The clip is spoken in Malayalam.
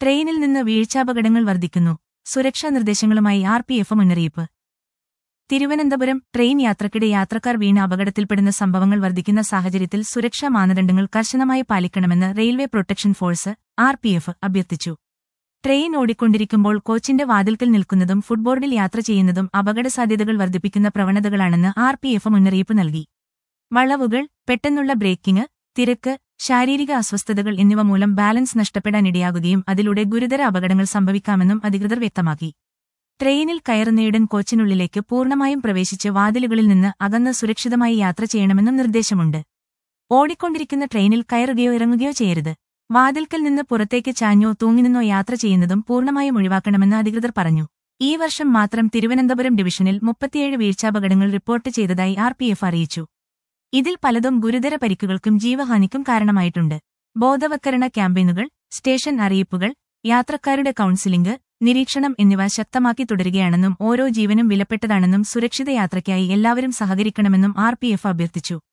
ട്രെയിനിൽ നിന്ന് വീഴ്ചാപകടങ്ങൾ വർദ്ധിക്കുന്നു സുരക്ഷാ നിർദ്ദേശങ്ങളുമായി ആർ പി എഫ് മുന്നറിയിപ്പ് തിരുവനന്തപുരം ട്രെയിൻ യാത്രക്കിടെ യാത്രക്കാർ വീണ് അപകടത്തിൽപ്പെടുന്ന സംഭവങ്ങൾ വർദ്ധിക്കുന്ന സാഹചര്യത്തിൽ സുരക്ഷാ മാനദണ്ഡങ്ങൾ കർശനമായി പാലിക്കണമെന്ന് railway protection force R P F അഭ്യർത്ഥിച്ചു ട്രെയിൻ ഓടിക്കൊണ്ടിരിക്കുമ്പോൾ കോച്ചിന്റെ വാതിൽക്കൽ നിൽക്കുന്നതും ഫുട്ബോർഡിൽ യാത്ര ചെയ്യുന്നതും അപകടസാധ്യതകൾ വർദ്ധിപ്പിക്കുന്ന പ്രവണതകളാണെന്ന് ആർ പി എഫ് മുന്നറിയിപ്പ് നൽകി വളവുകൾ പെട്ടെന്നുള്ള ബ്രേക്കിംഗ് തിരക്ക് ശാരീരിക അസ്വസ്ഥതകൾ എന്നിവ മൂലം ബാലൻസ് നഷ്ടപ്പെടാനിടയാകുകയും അതിലൂടെ ഗുരുതര അപകടങ്ങൾ സംഭവിക്കാമെന്നും അധികൃതർ വ്യക്തമാക്കി ട്രെയിനിൽ കയറുന്നയുടൻ കോച്ചിനുള്ളിലേക്ക് പൂർണ്ണമായും പ്രവേശിച്ച് വാതിലുകളിൽ നിന്ന് അകന്ന് സുരക്ഷിതമായി യാത്ര ചെയ്യണമെന്നും നിർദ്ദേശമുണ്ട് ഓടിക്കൊണ്ടിരിക്കുന്ന ട്രെയിനിൽ കയറുകയോ ഇറങ്ങുകയോ ചെയ്യരുത് വാതിൽക്കൽ നിന്ന് പുറത്തേക്ക് ചാഞ്ഞോ തൂങ്ങിനിന്നോ യാത്ര ചെയ്യുന്നതും പൂർണ്ണമായും ഒഴിവാക്കണമെന്ന് അധികൃതർ പറഞ്ഞു ഈ വർഷം മാത്രം തിരുവനന്തപുരം ഡിവിഷനിൽ മുപ്പത്തിയേഴ് വീഴ്ചാപകടങ്ങൾ റിപ്പോർട്ട് ചെയ്തതായി ആർ പി എഫ് അറിയിച്ചു ഇതിൽ പലതും ഗുരുതര പരിക്കുകൾക്കും ജീവഹാനിക്കും കാരണമായിട്ടുണ്ട് ബോധവൽക്കരണ ക്യാമ്പയിനുകൾ സ്റ്റേഷൻ അറിയിപ്പുകൾ യാത്രക്കാരുടെ കൌൺസിലിംഗ് നിരീക്ഷണം എന്നിവ ശക്തമാക്കി തുടരുകയാണെന്നും ഓരോ ജീവനും വിലപ്പെട്ടതാണെന്നും സുരക്ഷിത യാത്രയ്ക്കായി എല്ലാവരും സഹകരിക്കണമെന്നും ആർ പി എഫ് അഭ്യർത്ഥിച്ചു